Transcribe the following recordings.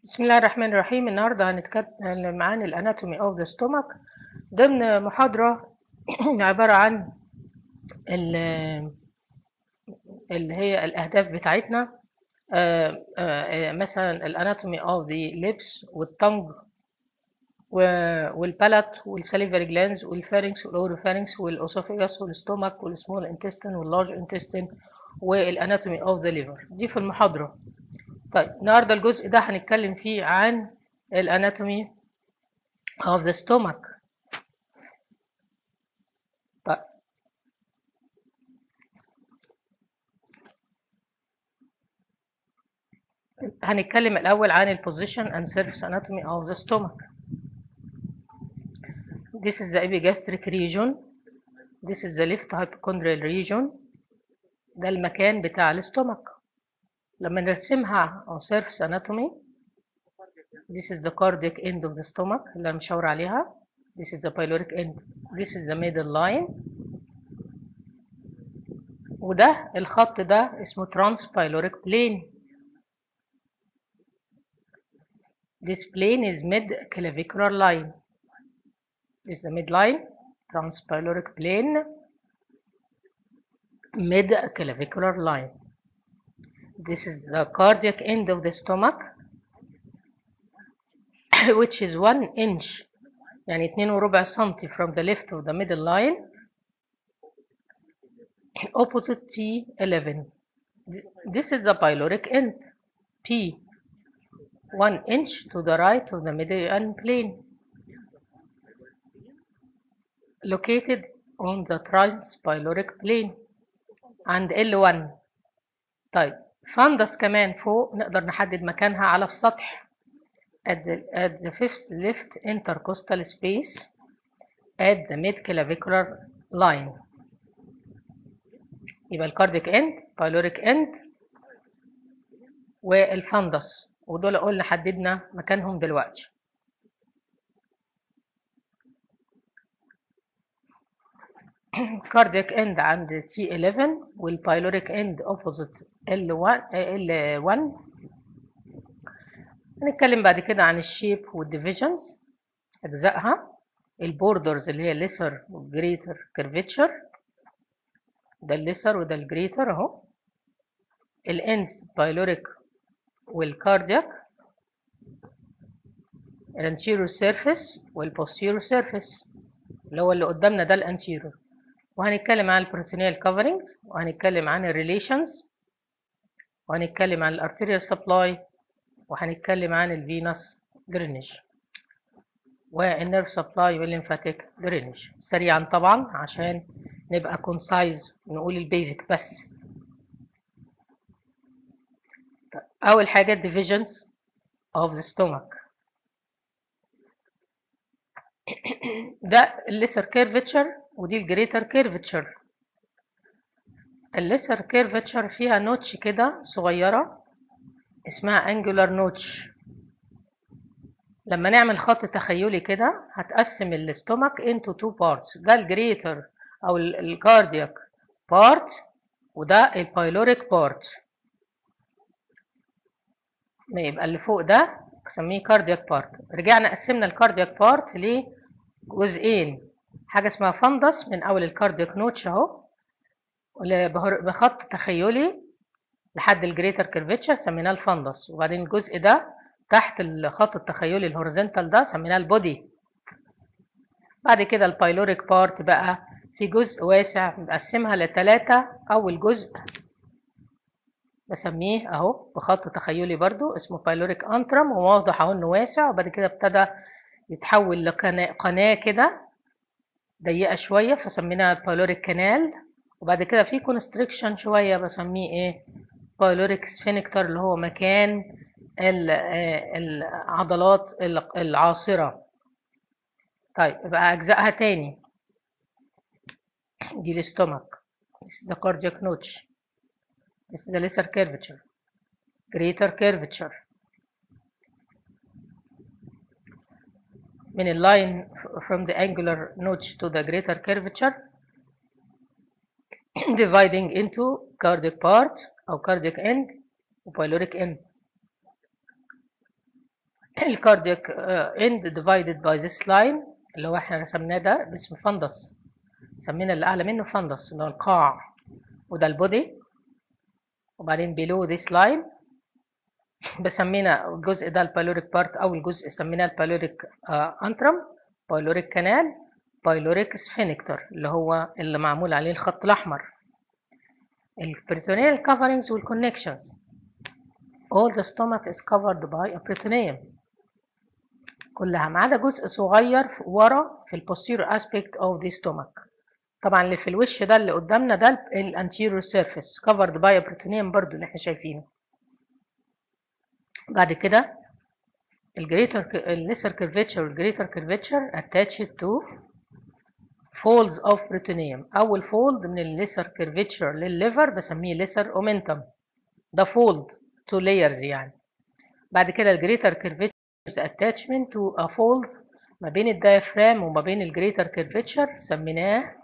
بسم الله الرحمن الرحيم النهارده هنتكلم عن الاناتومي اوف ذا ستومك ضمن محاضره عباره عن ال- اللي هي الاهداف بتاعتنا آه، آه، مثلا الاناتومي اوف ذا ليبس والتنج والبالات والساليفري جلانز والفارنكس والاوروفارنكس والاوسوفيجاس والستومك والسمول انتستين واللارج انتستين والاناتومي اوف ذا ليفر دي في المحاضره طيب النهارده الجزء ده هنتكلم فيه عن الاناتومي of the stomach طيب هنتكلم الأول عن ال position and surface anatomy of the stomach this is the epigastric region this is the left hypochondrial region ده المكان بتاع الاستومك لما نرسمها on surface anatomy this is the cardiac end of the stomach اللي انا مشاور عليها this is the pyloric end this is the middle line وده الخط ده اسمه transpyloric plane this plane is mid clavicular line this is the midline transpyloric plane mid clavicular line this is the cardiac end of the stomach which is one inch يعني اتنين وربع سنتي from the left of the middle line opposite T11 this is the pyloric end P one inch to the right of the median plane located on the transpyloric plane عند L1 طيب فندس كمان فوق نقدر نحدد مكانها على السطح at the, at the fifth left intercostal space at the mid clavicular line يبقى الكارديك اند بايلوريك اند والفندس ودول قلنا حددنا مكانهم دلوقتي كاردياك اند عند تي 11 والبايلوريك اند اوبوزيت L1 L1 هنتكلم بعد كده عن الشيب والديفيجنز اجزائها البوردرز اللي هي الليسر والجريتر كيرفيتشر ده الليسر وده الجريتر اهو الانس بايلوريك والكاردياك الانتيريور سيرفيس والبوستيريور سيرفيس اللي هو اللي قدامنا ده الانتيريور وهنتكلم عن البروتينيال كفرنج وهنتكلم عن الريليشنز وهنتكلم عن الارتيريال سبلاي وهنتكلم عن الفينس درينج والنيرف سبلاي والليمفاتيك درينج سريعا طبعا عشان نبقى كونسايز نقول البيزك بس اول حاجه divisions of the stomach ده الليسر كيرفتشر ودي الجريتر كيرفتشر الليسر كيرفتشر فيها نوتش كده صغيره اسمها انجولار نوتش لما نعمل خط تخيلي كده هتقسم الاستومك into two parts ده الجريتر او الكاردياك بارت وده البايلوريك بارت ما يبقى اللي فوق ده نسميه كاردياك بارت رجعنا قسمنا الكاردياك بارت لجزئين حاجه اسمها فندس من اول الكاردياك نوتش اهو بخط تخيلي لحد الجريتر كيرفتشر سميناه الفندس وبعدين الجزء ده تحت الخط التخيلي الهوريزونتال ده سميناه البودي بعد كده البايلوريك بارت بقى في جزء واسع مقسمها لتلاتة أول جزء بسميه أهو بخط تخيلي برضو اسمه بايلوريك أنترم وواضح أهو إنه واسع وبعد كده ابتدى يتحول لقناة قناة كده ضيقة شوية فسميناها بايلوريك كانال وبعد كده في كونستريكشن شوية بسميه إيه بايلوريك سفينكتر اللي هو مكان العضلات العاصرة طيب يبقى أجزائها تاني دي الاستومك this is the cardiac notch this is the lesser curvature greater curvature من اللاين from the angular notch to the greater curvature dividing into cardiac part أو cardiac end و pyloric end الكاردياك اند divided by this line اللي هو احنا رسمناه ده باسم فندس سمينا اللي اعلى منه فندس اللي هو القاع وده البودي وبعدين below this line بسمينا الجزء ده البايلوريك بارت او الجزء سميناه البايلوريك انترم بايلوريك كانال بايلوريك سفينكتر اللي هو اللي معمول عليه الخط الاحمر البريتونيال coverings والconnections all the stomach is covered by a peritoneum كلها ما عدا جزء صغير في- ورا في البوستيريور aspect of the stomach طبعا اللي في الوش ده اللي قدامنا ده الانتيريور سيرفيس covered by a peritoneum برضو اللي احنا شايفينه بعد كده الجريتر الليسر كيرفيتشر والجريتر كيرفيتشر attached to folds of peritoneum اول فولد من الليسر كيرفيتشر للليفر بسميه ليسر اومنتم ده فولد تو layers يعني بعد كده الجريتر كيرفيتشر attachment to a fold ما بين الدايفرام وما بين الجريتر كيرفيتشر سميناه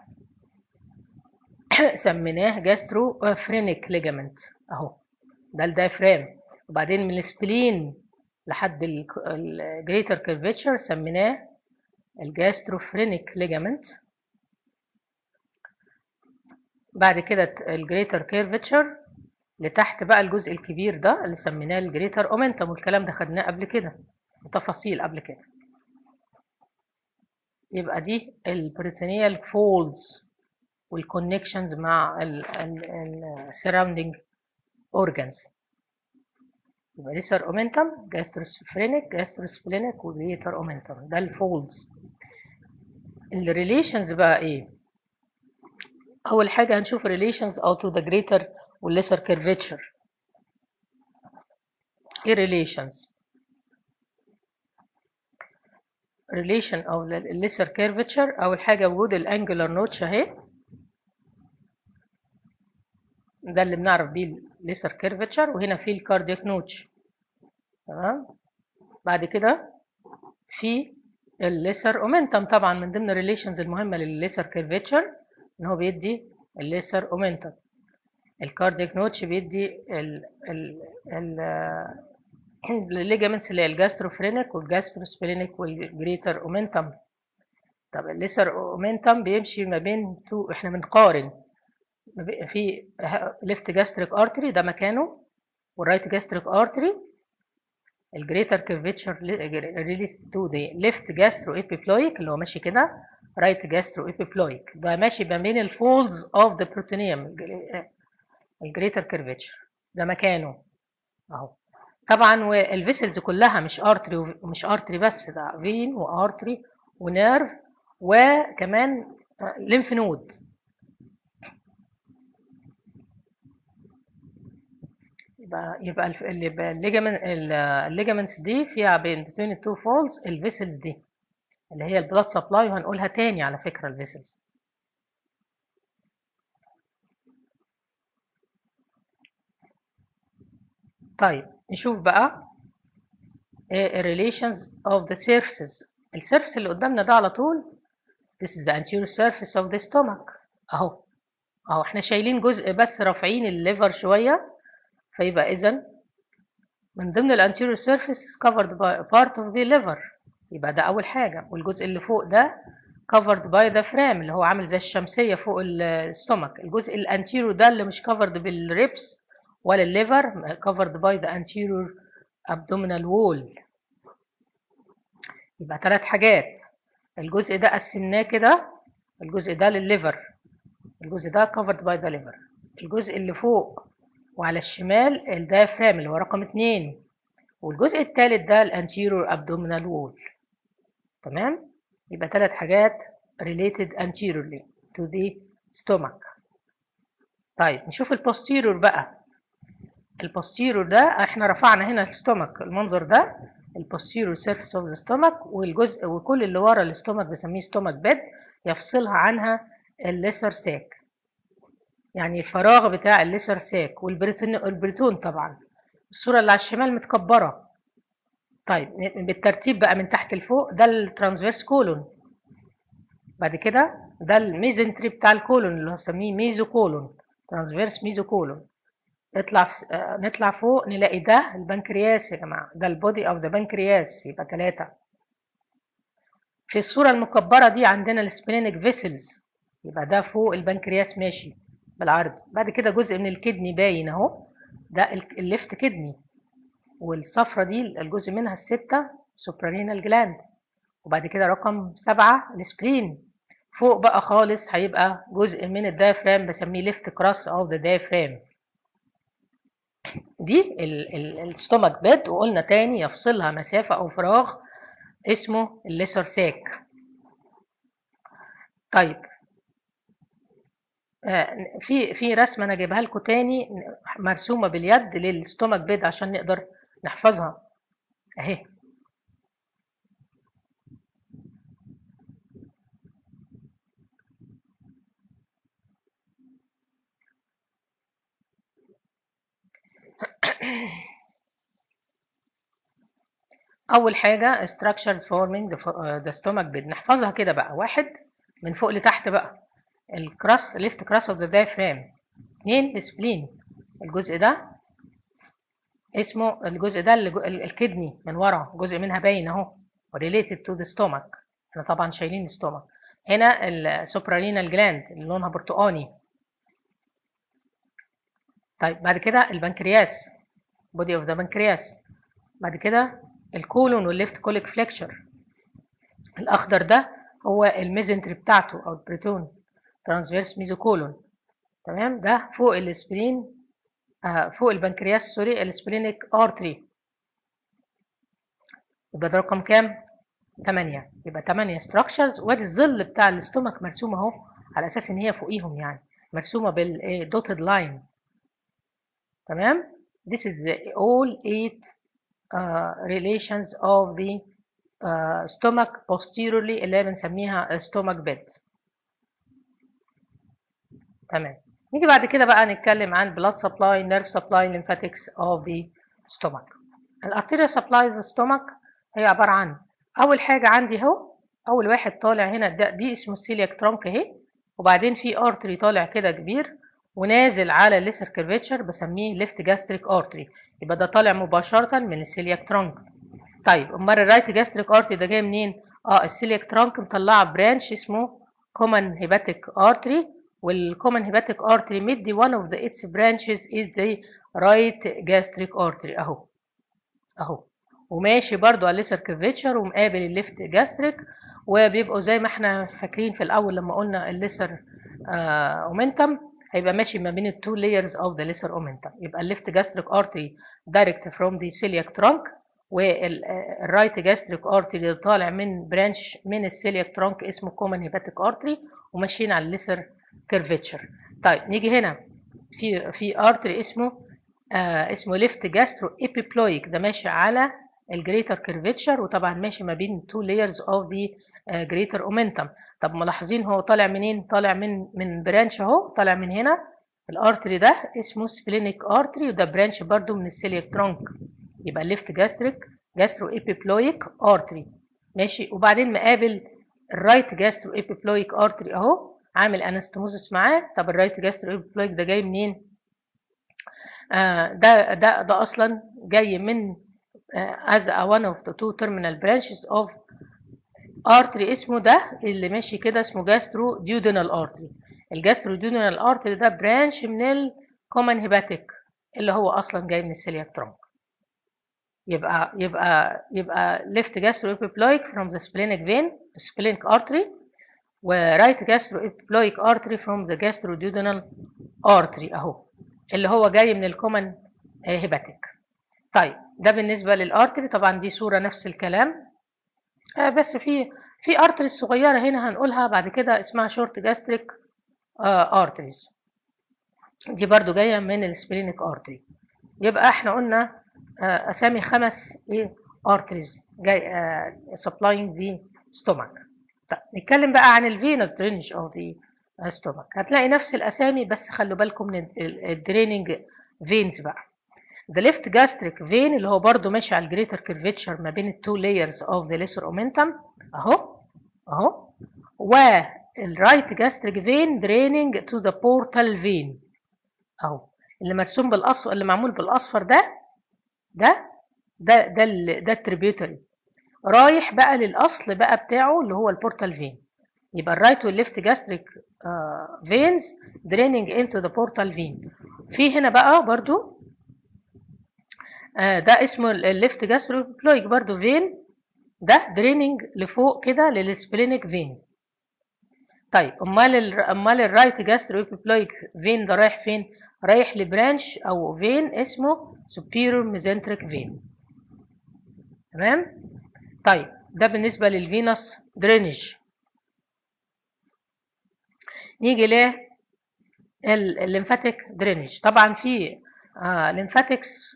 سميناه جاسترو فرينيك ليجامنت اهو ده الدايفرام وبعدين من السبلين لحد الجريتر كيرفيتشر سميناه الجاستروفرينيك ليجامنت بعد كده الجريتر كيرفيتشر لتحت بقى الجزء الكبير ده اللي سميناه الجريتر اومنتم والكلام ده خدناه قبل كده بتفاصيل قبل كده يبقى دي البريتونيال فولدز والكونكشنز مع السراوندينج اورجانز يبقى ليسر اومنتم جاستروسفرينيك جاستروسفلينيك وجريتر اومنتم ده الفولدز الريليشنز بقى ايه اول حاجه هنشوف ريليشنز او تو ذا جريتر والليسر كيرفيتشر ايه ريليشنز relation او الليسر كيرفتشر اول حاجه وجود الانجلر نوتش اهي ده اللي بنعرف بيه الليسر كيرفتشر وهنا في الكاردياك نوتش تمام بعد كده في الليسر اومنتم طبعا من ضمن الريليشنز المهمه للليسر كيرفتشر ان هو بيدي الليسر اومنتم الكاردياك نوتش بيدي ال ال ال الليجامنتس اللي هي الجاستروفرينيك والجاستروسبلينيك والجريتر اومنتم طب الليسر اومنتم بيمشي ما بين تو احنا بنقارن ما بين- في ليفت جاستريك ارتري ده مكانه والرايت جاستريك ارتري الجريتر كيرفيتشر ريليتد تو ذا ليفت جاسترو ايبيبلويك اللي هو ماشي كده رايت جاسترو ايبيبلويك ده ماشي ما بين الفولدز اوف ذا بروتينيوم الجريتر كيرفيتشر ده مكانه اهو طبعا والفيسلز كلها مش ارتري ومش ارتري بس ده فين وارتري ونيرف وكمان ليمف نود يبقى يبقى الف- اللي يبقى الليجامنت الليجامنتس دي فيها بين بين التو فولز الفيسلز دي اللي هي البلاد سبلاي وهنقولها تاني على فكره الفيسلز طيب نشوف بقى ايه relations of the surfaces السيرفس اللي قدامنا ده على طول this is the anterior surface of the stomach اهو اهو احنا شايلين جزء بس رافعين الليفر شويه فيبقى اذا من ضمن الانتيريور surface is covered by part of the liver يبقى ده اول حاجه والجزء اللي فوق ده covered by the frame اللي هو عامل زي الشمسيه فوق الستومك الجزء الانتيريور ده اللي مش covered بالريبس ولا الليفر covered by the anterior abdominal wall يبقى ثلاث حاجات الجزء ده قسمناه كده الجزء ده للليفر الجزء ده covered by the liver الجزء اللي فوق وعلى الشمال الدايفرام اللي هو رقم اتنين والجزء التالت ده الانتيريور abdominal wall تمام يبقى ثلاث حاجات related anteriorly to the stomach طيب نشوف البوستيرور بقى البوستيرور ده احنا رفعنا هنا الستومك المنظر ده البوستيرور سيرفيس اوف ذا ستومك والجزء وكل اللي ورا الستومك بنسميه ستومك بيد يفصلها عنها الليسر ساك يعني الفراغ بتاع الليسر ساك والبريتون البريتون طبعا الصورة اللي على الشمال متكبرة طيب بالترتيب بقى من تحت لفوق ده الترانسفيرس كولون بعد كده ده الميزنتري بتاع الكولون اللي هنسميه ميزو كولون ترانسفيرس ميزو كولون اطلع ف- آه، نطلع فوق نلاقي ده البنكرياس يا جماعة ده البودي اوف ذا بنكرياس يبقى ثلاثة في الصورة المكبرة دي عندنا السبلينيك فيسلز يبقى ده فوق البنكرياس ماشي بالعرض بعد كده جزء من الكدني باين اهو ده ال- الليفت كدني والصفرة دي الجزء منها الستة سوبرانينال جلاند وبعد كده رقم سبعة السبلين فوق بقى خالص هيبقى جزء من الدايفرام بسميه ليفت كراس اوف ذا دايفرام دي الستومك بيد وقلنا تاني يفصلها مسافة أو فراغ اسمه الليسر ساك طيب آه، في في رسمة أنا جايبها لكم تاني مرسومة باليد للستومك بيد عشان نقدر نحفظها أهي أول حاجة structures forming the, fo- uh, the stomach bed نحفظها كده بقى واحد من فوق لتحت بقى الكراس left cross of the diaphragm اتنين السبلين الجزء ده اسمه الجزء ده اللي جو- ال- الكدني من ورا جزء منها باين اهو related to the stomach احنا طبعا شايلين الستومك هنا السوبرالينال جلاند اللي لونها برتقاني طيب بعد كده البنكرياس body of the pancreas بعد كده الكولون والليفت كوليك فليكشر الاخضر ده هو الميزنتري بتاعته او البريتون ترانسفيرس ميزوكولون تمام ده فوق الاسبرين آه فوق البنكرياس سوري الاسبرينيك ارتري يبقى ده رقم كام 8 يبقى 8 ستراكشرز وادي الظل بتاع الاستومك مرسوم اهو على اساس ان هي فوقيهم يعني مرسومه بالدوتد لاين تمام this is the all eight uh, relations of the uh, stomach posteriorly اللي هي بنسميها stomach bed تمام نيجي بعد كده بقى نتكلم عن blood supply nerve supply lymphatics of the stomach الارتيريا supply of the stomach هي عبارة عن أول حاجة عندي اهو أول واحد طالع هنا ده دي اسمه السيلياك ترانك اهي وبعدين في ارتري طالع كده كبير ونازل على الليسر كيرفيتشر بسميه ليفت جاستريك ارتري يبقى ده طالع مباشرة من السيلياك ترانك طيب امال الرايت جاستريك ارتري ده جاي منين؟ اه السيلياك ترانك مطلعه برانش اسمه كومن هيباتيك ارتري والكومن هيباتيك ارتري مدي one of the its branches is the right gastric artery اهو اهو وماشي برضو على الليسر كيرفيتشر ومقابل الليفت جاستريك وبيبقوا زي ما احنا فاكرين في الاول لما قلنا الليسر اومنتم هيبقى ماشي ما بين التو layers of the lesser omentum يبقى الليفت جاستريك artery direct from the celiac trunk والرايت جاستريك artery اللي طالع من برانش من السيلياك ترانك اسمه common hepatic artery وماشيين على الليسر كيرفيتشر طيب نيجي هنا في في artery اسمه آه اسمه ليفت جاسترو ايبيبلويك ده ماشي على الجريتر كيرفيتشر وطبعا ماشي ما بين تو layers اوف ذا جريتر اومنتم طب ملاحظين هو طالع منين طالع من من برانش اهو طالع من هنا الارتري ده اسمه سبلينيك ارتري وده برانش برضو من السيلياك ترانك يبقى الليفت جاستريك جاسترو ايبيبلويك ارتري ماشي وبعدين مقابل الرايت جاسترو ايبيبلويك ارتري اهو عامل انستموزس معاه طب الرايت جاسترو ايبيبلويك ده جاي منين آه ده ده ده اصلا جاي من uh, as a one of the two terminal branches of artery اسمه ده اللي ماشي كده اسمه جاسترو ديودينال artery الجاسترو ديودينال artery ده برانش من الكومن هيباتيك اللي هو اصلا جاي من السيلياك ترونك يبقى يبقى يبقى left gastroepiploic from the splenic vein splenic artery و right gastroepiploic artery from the gastroduodenal artery اهو اللي هو جاي من الكومن هيباتيك طيب ده بالنسبه للارتري طبعا دي صوره نفس الكلام آه بس في في ارتري صغيره هنا هنقولها بعد كده اسمها شورت جاستريك ارتريز دي برضو جايه من السبلينيك ارتري يبقى احنا قلنا آه اسامي خمس ايه ارتريز جاي سبلاينج ذا ستومك طيب نتكلم بقى عن الفينوس درينج اوف ذا ستومك هتلاقي نفس الاسامي بس خلوا بالكم من الدريننج فينز بقى the left gastric vein اللي هو برضو ماشي على الجريتر كيرفيتشر ما بين التو layers of the lesser omentum اهو اهو والرايت gastric vein draining to the portal vein اهو اللي مرسوم بالاصفر اللي معمول بالاصفر ده ده ده ده ال- ده التريبيوتري رايح بقى للاصل بقى بتاعه اللي هو البورتال فين يبقى الرايت والليفت جاستريك فينز دريننج انتو ذا بورتال فين في هنا بقى برضو آه، ده اسمه الليفت جاستروبلويك برضو فين ده دريننج لفوق كده للسبلينيك فين طيب امال ال امال الرايت جاستروبلويك فين ده رايح فين رايح لبرانش او فين اسمه superior mesenteric vein تمام طيب ده بالنسبه للفينوس درينج نيجي ل الليمفاتيك درينج طبعا في ليمفاتكس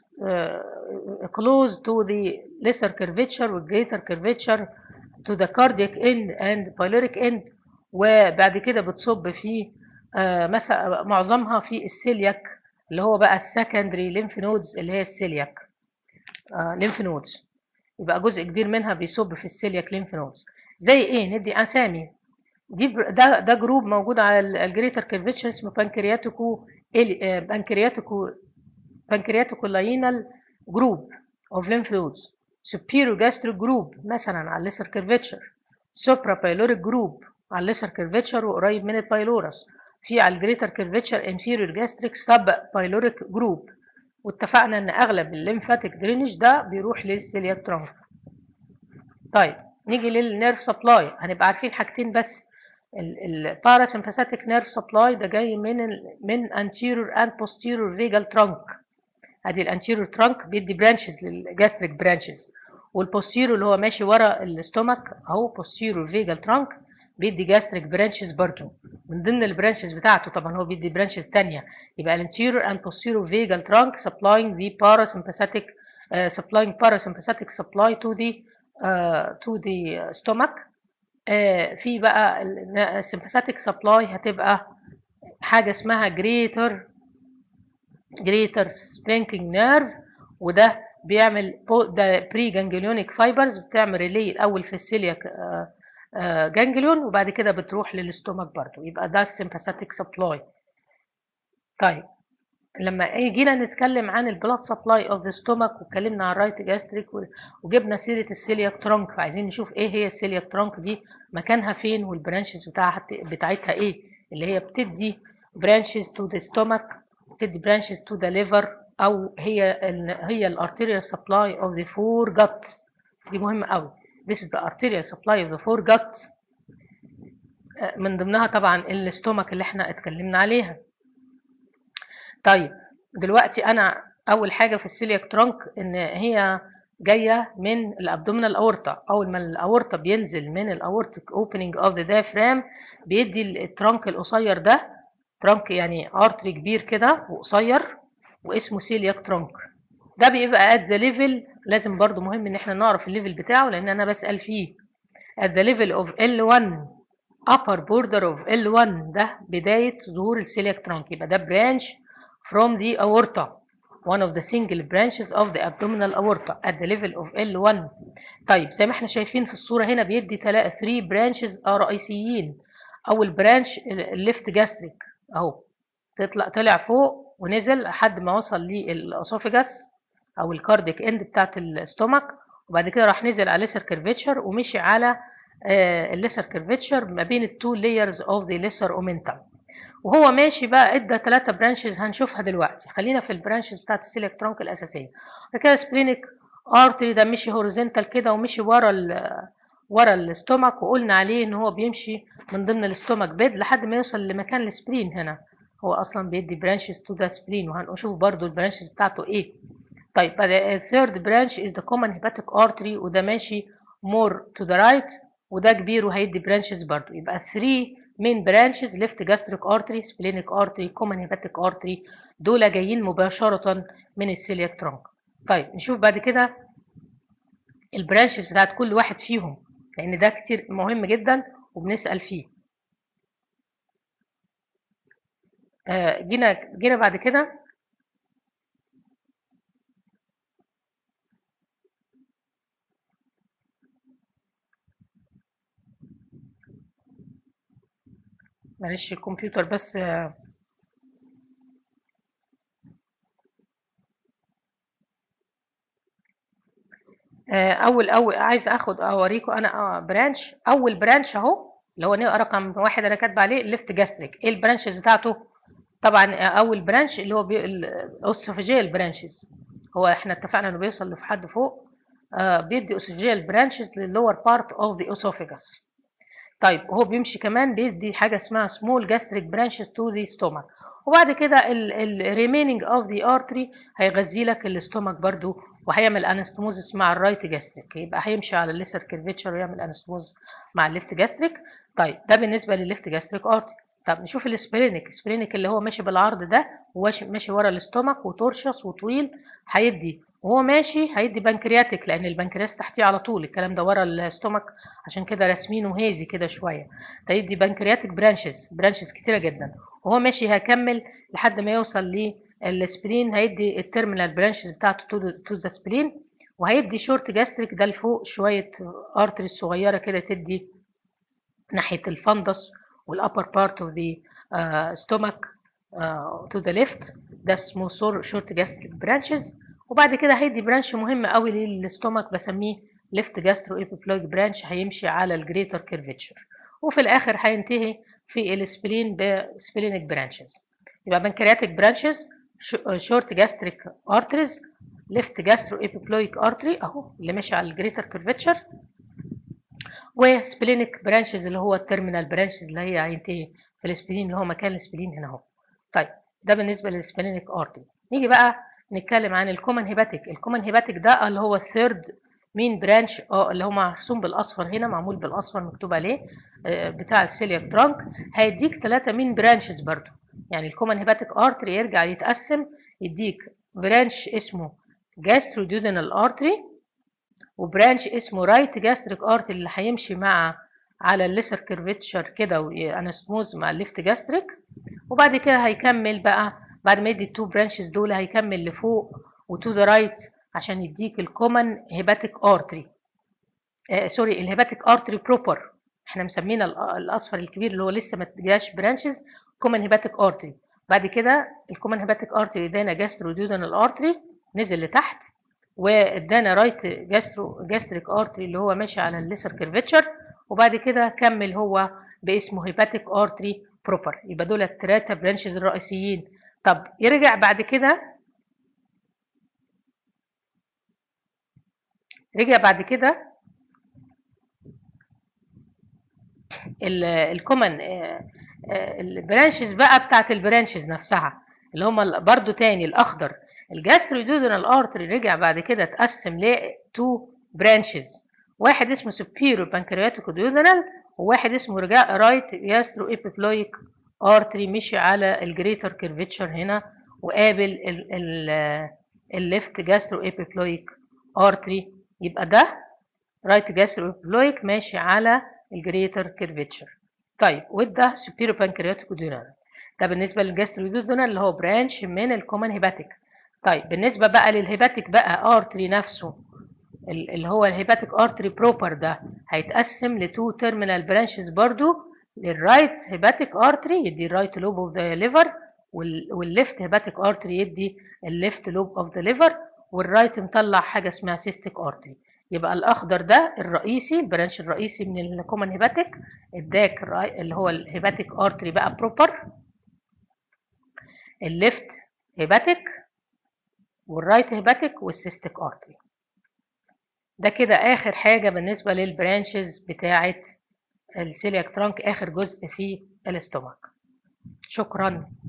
close to the lesser curvature و greater curvature to the cardiac end and pyloric end وبعد كده بتصب في آه، مثلا معظمها في السيلياك اللي هو بقى السكندري ليمف نودز اللي هي السيلياك ليمف نودز يبقى جزء كبير منها بيصب في السيلياك ليمف نودز زي ايه ندي اسامي دي بر- ده ده جروب موجود على الجريتر كيرفيتشر اسمه بانكرياتيكو إلي- آه، بانكرياتيكو بانكرياتيكولاينال جروب اوف lymph nodes superior gastric group مثلا على الليسر كيرفيتشر سوبرا بايلوريك جروب على الليسر كيرفيتشر وقريب من البايلورس في على الجريتر كيرفيتشر انفيريور جاستريك سب بايلوريك جروب واتفقنا ان اغلب الليمفاتيك درينج ده بيروح للسيلياك ترانك طيب نيجي للنيرف سبلاي هنبقى عارفين حاجتين بس الباراسمباثيك نيرف سبلاي ده جاي من ال من anterior and posterior vagal trunk ادي الانتيريور ترانك بيدي برانشز للجاستريك برانشز والبوستيريور اللي هو ماشي ورا الاستومك اهو بوستيريور فيجال ترانك بيدي جاستريك برانشز برضو من ضمن البرانشز بتاعته طبعا هو بيدي برانشز تانية يبقى الانتيريور اند posterior vagal trunk supplying the parasympathetic uh, supplying parasympathetic supply to the uh, to the stomach uh, في بقى السمباثيك سبلاي هتبقى حاجة اسمها greater greater splanking nerve وده بيعمل بو- ده بري جانجليونيك فايبرز بتعمل ريلي الاول في السيلياك جانجليون وبعد كده بتروح للاستومك برضو يبقى ده السمباثيك سبلاي طيب لما إيه جينا نتكلم عن البلاد سبلاي اوف ذا ستومك واتكلمنا عن الرايت جاستريك وجبنا سيره السيلياك ترانك فعايزين نشوف ايه هي السيلياك ترانك دي مكانها فين والبرانشز بتاعها بتاعتها ايه اللي هي بتدي برانشز تو ذا ستومك بتدي برانشز تو ذا ليفر او هي ال هي الارتيريال سبلاي اوف ذا فور جت دي مهمه قوي This is the arterial supply of the foregut آه، من ضمنها طبعا الاستومك اللي احنا اتكلمنا عليها طيب دلوقتي انا اول حاجه في السيلياك ترانك ان هي جايه من الابدومينال اورتا اول ما الاورتا بينزل من الاورتيك اوبننج اوف ذا diaphragm بيدي الترانك القصير ده ترانك يعني ارتري كبير كده وقصير واسمه سيلياك ترانك ده بيبقى at the level لازم برضو مهم ان احنا نعرف الليفل بتاعه لان انا بسأل فيه at the level of L1 upper border of L1 ده بداية ظهور السيلياك ترانك يبقى ده branch from the aorta one of the single branches of the abdominal aorta at the level of L1 طيب زي ما احنا شايفين في الصورة هنا بيدي 3 برانشز رئيسيين أول برانش الليفت جاستريك أهو تطلع طلع فوق ونزل لحد ما وصل للأسوفيجاس أو الكارديك اند بتاعت الاستومك وبعد كده راح نزل على ليسر كيرفيتشر ومشي على الليسر كيرفيتشر ما بين التو لايرز اوف ذا ليسر اومنتم وهو ماشي بقى ادى ثلاثة برانشز هنشوفها دلوقتي خلينا في البرانشز بتاعت السيليك ترانك الاساسيه بعد كده سبلينيك ارتري ده مشي هوريزونتال كده ومشي ورا ال ورا الاستومك وقلنا عليه ان هو بيمشي من ضمن الاستومك بيد لحد ما يوصل لمكان السبلين هنا هو اصلا بيدي برانشز تو ذا سبلين وهنشوف برضو البرانشز بتاعته ايه طيب الثيرد برانش از ذا كومن هيباتيك ارتري وده ماشي مور تو ذا رايت وده كبير وهيدي برانشز برضو يبقى 3 مين برانشز ليفت جاستريك ارتري سبلينيك ارتري كومن هيباتيك ارتري دول جايين مباشره من السيلياك ترانك طيب نشوف بعد كده البرانشز بتاعت كل واحد فيهم لان ده كتير مهم جدا وبنسال فيه آه جينا جينا بعد كده معلش الكمبيوتر بس آه اول اول عايز اخد اوريكم انا برانش اول برانش اهو اللي هو رقم واحد انا كاتبه عليه الليفت جاستريك ايه البرانشز بتاعته طبعا اول برانش اللي هو الاوسوفيجيال برانشز هو احنا اتفقنا انه بيوصل لحد فوق آه بيدي اوسوفيجيال برانشز للور بارت اوف ذا اسوفيجاس طيب هو بيمشي كمان بيدي حاجه اسمها سمول جاستريك برانشز تو ذا ستومك وبعد كده الريميننج اوف ذا ارتري هيغذي لك الاستومك برضو وهيعمل انستموزس مع الرايت جاستريك يبقى هيمشي على الليسر كيرفيتشر ويعمل انستموز مع الليفت جاستريك طيب ده بالنسبه للليفت جاستريك ارتري طب نشوف السبلينيك السبلينيك اللي هو ماشي بالعرض ده وماشي ورا الاستومك وتورشس وطويل هيدي وهو ماشي هيدي بنكرياتيك لان البنكرياس تحتيه على طول الكلام ده ورا الاستومك عشان كده راسمينه هيزي كده شويه هيدي بنكرياتيك برانشز برانشز كتيره جدا وهو ماشي هيكمل لحد ما يوصل للسبلين هيدي التيرمينال برانشز بتاعته تو ذا سبلين وهيدي شورت جاستريك ده لفوق شويه ارتري صغيره كده تدي ناحيه الفندس والupper part of the uh, stomach uh, to the left ده اسمه short gastric branches وبعد كده هيدي برانش مهم قوي للستومك بسميه left gastroepiploic branch هيمشي على الجريتر كيرفتشر وفي الاخر هينتهي في السبلين بسبلينيك برانشز يبقى بنكرياتيك برانشز short gastric arteries left gastroepiploic artery اهو اللي ماشي على الجريتر كيرفتشر وسبلينيك برانشز اللي هو التيرمينال برانشز اللي هي هينتهي في السبلين اللي هو مكان السبلين هنا اهو طيب ده بالنسبه للسبلينيك ارتري نيجي بقى نتكلم عن الكومن هيباتيك الكومن هيباتيك ده اللي هو الثيرد مين برانش اه اللي هو مرسوم بالاصفر هنا معمول بالاصفر مكتوب عليه آه بتاع السيلياك ترانك هيديك ثلاثه مين برانشز برضو يعني الكومن هيباتيك ارتري يرجع يتقسم يديك برانش اسمه جاستروديودينال ارتري وبرانش اسمه رايت جاستريك ارتري اللي هيمشي مع على الليسر كيرفتشر كده وانستموز مع الليفت جاستريك وبعد كده هيكمل بقى بعد ما يدي التو برانشز دول هيكمل لفوق وتو ذا رايت عشان يديك الكومن هيباتيك ارتري آه سوري الهيباتيك ارتري بروبر احنا مسمينا الاصفر الكبير اللي هو لسه ما اداش برانشز كومن هيباتيك ارتري بعد كده الكومن هيباتيك ارتري ادانا جاستروديودنال ارتري نزل لتحت وادانا رايت جاسترو جاستريك ارتري اللي هو ماشي على الليسر كيرفتشر وبعد كده كمل هو باسمه هيباتيك ارتري بروبر يبقى دول الثلاثه برانشز الرئيسيين طب يرجع بعد كده رجع بعد كده الكومن البرانشز بقى بتاعت البرانشز نفسها اللي هم برضو تاني الاخضر الجاستروديودنال ارتري رجع بعد كده اتقسم ل تو برانشز واحد اسمه superior pancreatic duodenal وواحد اسمه رجع رايت جاسترو ايبيبلويك ارتري مشي على الجريتر كيرفتشر هنا وقابل الليفت جاسترو ايبيبلويك ارتري يبقى ده رايت جاسترو ايبيبلويك ماشي على الجريتر كيرفتشر طيب وده superior pancreatic duodenal ده بالنسبه للجاستروديودنال اللي هو برانش من الكومن هيباتيك طيب بالنسبه بقى للهيباتيك بقى ارتري نفسه اللي هو الهيباتيك ارتري بروبر ده هيتقسم لتو تيرمينال برانشز برضو للرايت هيباتيك ارتري يدي الرايت لوب اوف ذا ليفر والليفت هيباتيك ارتري يدي الليفت لوب اوف ذا ليفر والرايت مطلع حاجه اسمها سيستيك ارتري يبقى الاخضر ده الرئيسي البرانش الرئيسي من الكومن هيباتيك اداك اللي هو الهيباتيك ارتري بقى بروبر الليفت هيباتيك والرايت هيباتيك والسيستيك ارتري ده كده اخر حاجه بالنسبه للبرانشز بتاعه السيلياك ترانك اخر جزء في الاستومك شكرا